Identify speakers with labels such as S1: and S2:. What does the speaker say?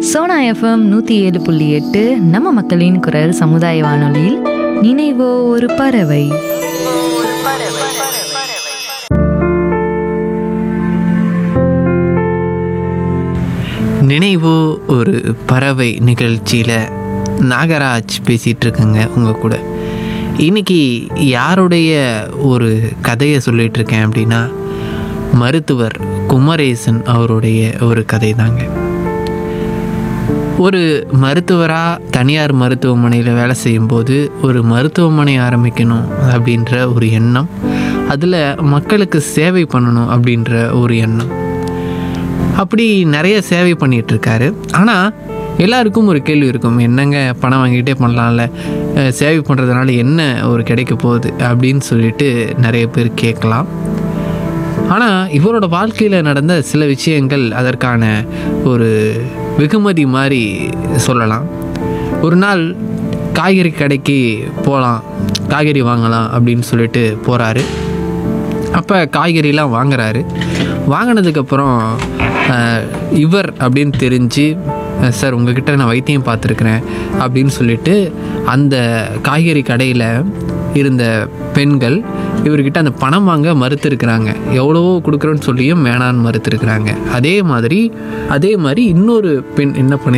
S1: Sona FM நூற்றி ஏழு புள்ளி எட்டு நம்ம மக்களின் குரல் சமுதாய வானொலியில் நினைவோ ஒரு பறவை
S2: நினைவோ ஒரு பறவை நிகழ்ச்சியில் நாகராஜ் பேசிகிட்டு இருக்கேங்க உங்கள் கூட இன்னைக்கு யாருடைய ஒரு கதையை சொல்லிட்டு இருக்கேன் அப்படின்னா மருத்துவர் குமரேசன் அவருடைய ஒரு கதை தாங்க ஒரு மருத்துவராக தனியார் மருத்துவமனையில் வேலை செய்யும்போது ஒரு மருத்துவமனை ஆரம்பிக்கணும் அப்படின்ற ஒரு எண்ணம் அதில் மக்களுக்கு சேவை பண்ணணும் அப்படின்ற ஒரு எண்ணம் அப்படி நிறைய சேவை பண்ணிட்டு இருக்காரு ஆனால் எல்லாருக்கும் ஒரு கேள்வி இருக்கும் என்னங்க பணம் வாங்கிட்டே பண்ணலாம்ல அஹ் சேவை பண்ணுறதுனால என்ன ஒரு கிடைக்க போகுது அப்படின்னு சொல்லிட்டு நிறைய பேர் கேட்கலாம் ஆனால் இவரோட வாழ்க்கையில் நடந்த சில விஷயங்கள் அதற்கான ஒரு வெகுமதி மாதிரி சொல்லலாம் ஒரு நாள் காய்கறி கடைக்கு போகலாம் காய்கறி வாங்கலாம் அப்படின்னு சொல்லிட்டு போகிறாரு அப்போ காய்கறிலாம் வாங்குறாரு வாங்கினதுக்கப்புறம் இவர் அப்படின்னு தெரிஞ்சு அஹ், சார் உங்ககிட்ட நான் வைத்தியம் பார்த்துருக்குறேன் அப்படின்னு சொல்லிட்டு அந்த காய்கறி கடையில் இருந்த பெண்கள் இவர்கிட்ட அந்த பணம் வாங்க மறுத்துருக்குறாங்க எவ்வளவோ கொடுக்குறோன்னு சொல்லியும் வேணான்னு மறுத்துருக்குறாங்க அதே மாதிரி அதே மாதிரி இன்னொரு பெண் என்ன பண்ணி